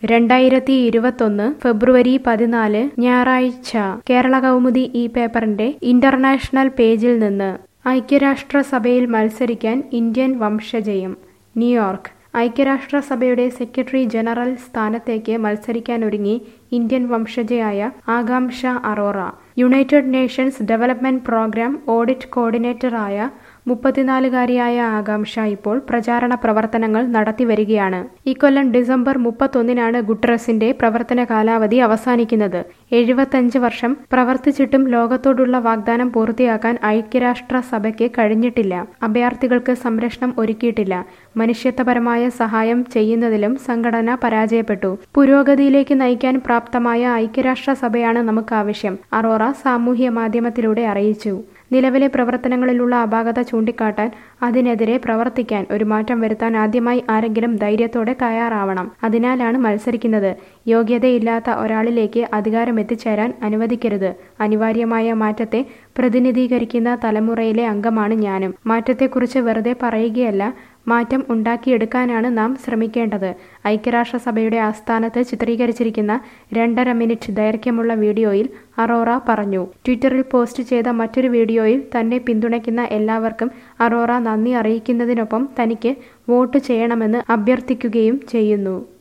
രണ്ടായിരത്തി ഇരുപത്തൊന്ന് ഫെബ്രുവരി പതിനാല് ഞായറാഴ്ച കേരള കൗമുദി ഈ പേപ്പറിന്റെ ഇന്റർനാഷണൽ പേജിൽ നിന്ന് ഐക്യരാഷ്ട്രസഭയിൽ മത്സരിക്കാൻ ഇന്ത്യൻ വംശജയും ന്യൂയോർക്ക് ഐക്യരാഷ്ട്രസഭയുടെ സെക്രട്ടറി ജനറൽ സ്ഥാനത്തേക്ക് മത്സരിക്കാനൊരുങ്ങി ഇന്ത്യൻ വംശജയായ Akanksha Arora united nations development programme audit കോർഡിനേറ്ററായ മുപ്പത്തിനാലുകാരിയായ ആകാംക്ഷ ഇപ്പോൾ പ്രചാരണ പ്രവർത്തനങ്ങൾ നടത്തിവരികയാണ് ഇക്കൊല്ലം ഡിസംബർ മുപ്പത്തൊന്നിനാണ് ഗുട്ടറസിന്റെ പ്രവർത്തന കാലാവധി അവസാനിക്കുന്നത് എഴുപത്തഞ്ച് വർഷം പ്രവർത്തിച്ചിട്ടും ലോകത്തോടുള്ള വാഗ്ദാനം പൂർത്തിയാക്കാൻ ഐക്യരാഷ്ട്രസഭയ്ക്ക് കഴിഞ്ഞിട്ടില്ല അഭയാർത്ഥികൾക്ക് സംരക്ഷണം ഒരുക്കിയിട്ടില്ല മനുഷ്യത്വപരമായ സഹായം ചെയ്യുന്നതിലും സംഘടന പരാജയപ്പെട്ടു പുരോഗതിയിലേക്ക് നയിക്കാൻ പ്രാപ്തമായ ഐക്യരാഷ്ട്രസഭയാണ് നമുക്ക് ആവശ്യം അറോറ സാമൂഹ്യ മാധ്യമത്തിലൂടെ അറിയിച്ചു നിലവിലെ പ്രവർത്തനങ്ങളിലുള്ള അപാകത ചൂണ്ടിക്കാട്ടാൻ അതിനെതിരെ പ്രവർത്തിക്കാൻ ഒരു മാറ്റം വരുത്താൻ ആദ്യമായി ആരെങ്കിലും ധൈര്യത്തോടെ തയ്യാറാവണം അതിനാലാണ് മത്സരിക്കുന്നത് യോഗ്യതയില്ലാത്ത ഒരാളിലേക്ക് അധികാരം എത്തിച്ചേരാൻ അനുവദിക്കരുത് അനിവാര്യമായ മാറ്റത്തെ പ്രതിനിധീകരിക്കുന്ന തലമുറയിലെ അംഗമാണ് ഞാനും മാറ്റത്തെക്കുറിച്ച് വെറുതെ പറയുകയല്ല മാറ്റം ഉണ്ടാക്കിയെടുക്കാനാണ് നാം ശ്രമിക്കേണ്ടത് ഐക്യരാഷ്ട്രസഭയുടെ ആസ്ഥാനത്ത് ചിത്രീകരിച്ചിരിക്കുന്ന രണ്ടര മിനിറ്റ് ദൈർഘ്യമുള്ള വീഡിയോയിൽ അറോറ പറഞ്ഞു ട്വിറ്ററിൽ പോസ്റ്റ് ചെയ്ത മറ്റൊരു വീഡിയോയിൽ തന്നെ പിന്തുണയ്ക്കുന്ന എല്ലാവർക്കും അറോറ നന്ദി അറിയിക്കുന്നതിനൊപ്പം തനിക്ക് വോട്ട് ചെയ്യണമെന്ന് അഭ്യർത്ഥിക്കുകയും ചെയ്യുന്നു